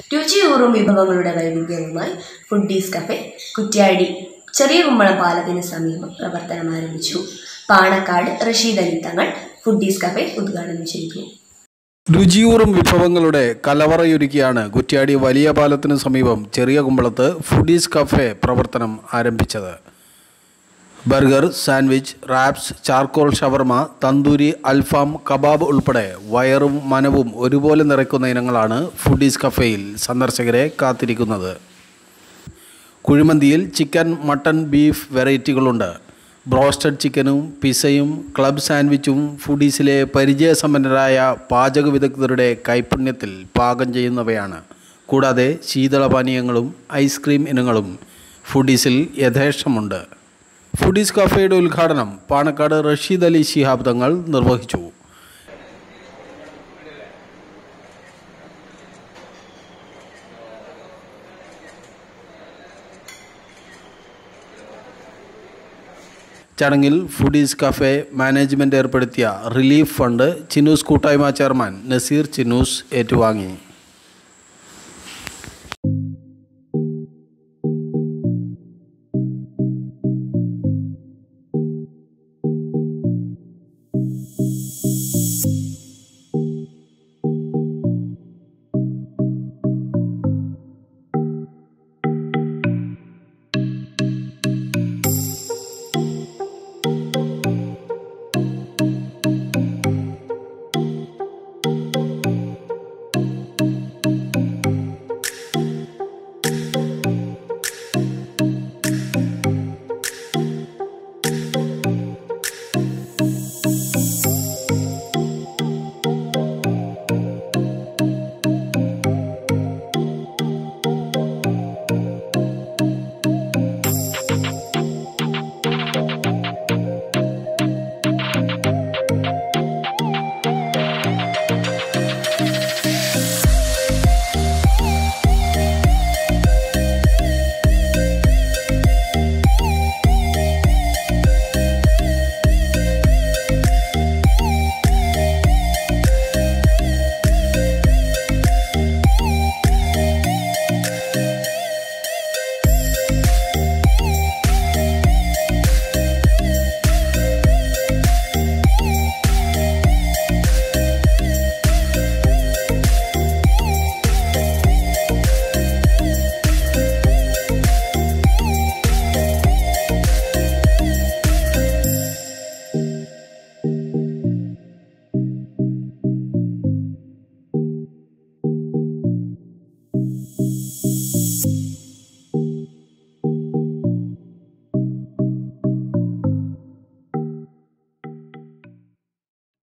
രുചിയൂറും വിഭവങ്ങളുടെ വൈവിധ്യവുമായി foodies cafe Kuttiadi ചെറിയ കുമ്പളം പാലത്തിന് സമീപം പ്രവർത്തനം ആരംഭിച്ചു പാണക്കാട് റഷീദ് അലി തങ്ങൾ ഫുഡീസ് കഫേ ഉദ്ഘാടനം ചെയ്തു രുചിയൂറും വിഭവങ്ങളുടെ കലവറയൊരുക്കിയാണ് കുറ്റ്യാടി വലിയ പാലത്തിന് സമീപം ചെറിയ കുമ്പളത്ത് ഫുഡീസ് കഫേ പ്രവർത്തനം ആരംഭിച്ചത് burger sandwich wraps charcoal shawarma tandoori alfaham kebab ഉൾപ്പെടെ വയറും മനവും ഒരുപോലെ നിറയ്ക്കുന്ന ഇനങ്ങളാണ് ഫുഡീസ് കഫേയിൽ സന്ദർശകരെ കാത്തിരിക്കുന്നത് കുഴിമന്തിയിൽ ചിക്കൻ മട്ടൺ ബീഫ് വെറൈറ്റികളുണ്ട് ബ്രോസ്റ്റഡ് ചിക്കനും പിസയും ക്ലബ് സാൻഡ്വിച്ചും ഫുഡീസിലെ പരിചയസമ്പന്നരായ പാചക വിദഗ്ധരുടെ കൈപുണ്യത്തിൽ പാകം ചെയ്യുന്നവയാണ് കൂടാതെ ശീതളപാനീയങ്ങളും ഐസ്ക്രീം ഇനങ്ങളും ഫുഡീസിൽ യഥേഷ്ടമുണ്ട് ഫുഡീസ് കഫേയുടെ ഉദ്ഘാടനം പാണക്കാട് റഷീദ് അലി ശിഹാബ് തങ്ങൾ നിർവഹിച്ചു ചടങ്ങിൽ ഫുഡീസ് കഫേ മാനേജ്മെൻറ്റ് ഏർപ്പെടുത്തിയ റിലീഫ് ഫണ്ട് ചിന്നൂസ് കൂട്ടായ്മ ചെയർമാൻ നസീർ ചിന്നൂസ് ഏറ്റുവാങ്ങി